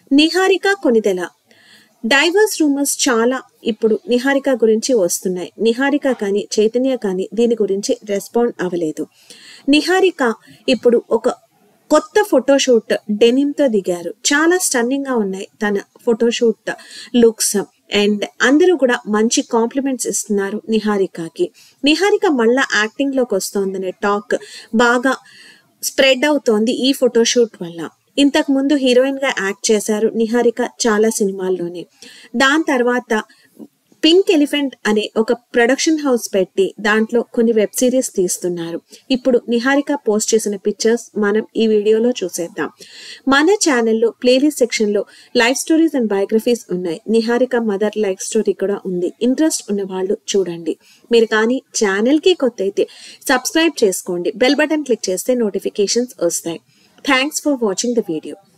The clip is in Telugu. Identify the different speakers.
Speaker 1: నిహారిక కొనిదెల డైవర్స్ రూమర్స్ చాలా ఇప్పుడు నిహారిక గురించి వస్తున్నాయి నిహారిక కానీ చైతన్య కానీ దీని గురించి రెస్పాండ్ అవ్వలేదు నిహారిక ఇప్పుడు ఒక కొత్త ఫోటోషూట్ డెనిమ్ తో దిగారు చాలా స్టన్నింగ్ గా ఉన్నాయి తన ఫోటోషూట్ లుక్స్ అండ్ అందరూ కూడా మంచి కాంప్లిమెంట్స్ ఇస్తున్నారు నిహారికకి నిహారిక మళ్ళా యాక్టింగ్ లోకి వస్తోందనే టాక్ బాగా స్ప్రెడ్ అవుతోంది ఈ ఫోటోషూట్ వల్ల ఇంతకు ముందు హీరోయిన్ గా యాక్ట్ చేశారు నిహారిక చాలా సినిమాల్లోనే దాని తర్వాత పింక్ ఎలిఫెంట్ అనే ఒక ప్రొడక్షన్ హౌస్ పెట్టి దాంట్లో కొన్ని వెబ్ సిరీస్ తీస్తున్నారు ఇప్పుడు నిహారిక పోస్ట్ చేసిన పిక్చర్స్ మనం ఈ వీడియోలో చూసేద్దాం మన ఛానల్లో ప్లేలిస్ట్ సెక్షన్ లో లైఫ్ స్టోరీస్ అండ్ బయోగ్రఫీస్ ఉన్నాయి నిహారిక మదర్ లైఫ్ స్టోరీ కూడా ఉంది ఇంట్రెస్ట్ ఉన్న వాళ్ళు చూడండి మీరు కానీ ఛానల్ కి కొత్త అయితే సబ్స్క్రైబ్ చేసుకోండి బెల్ బటన్ క్లిక్ చేస్తే నోటిఫికేషన్స్ వస్తాయి thanks for watching the video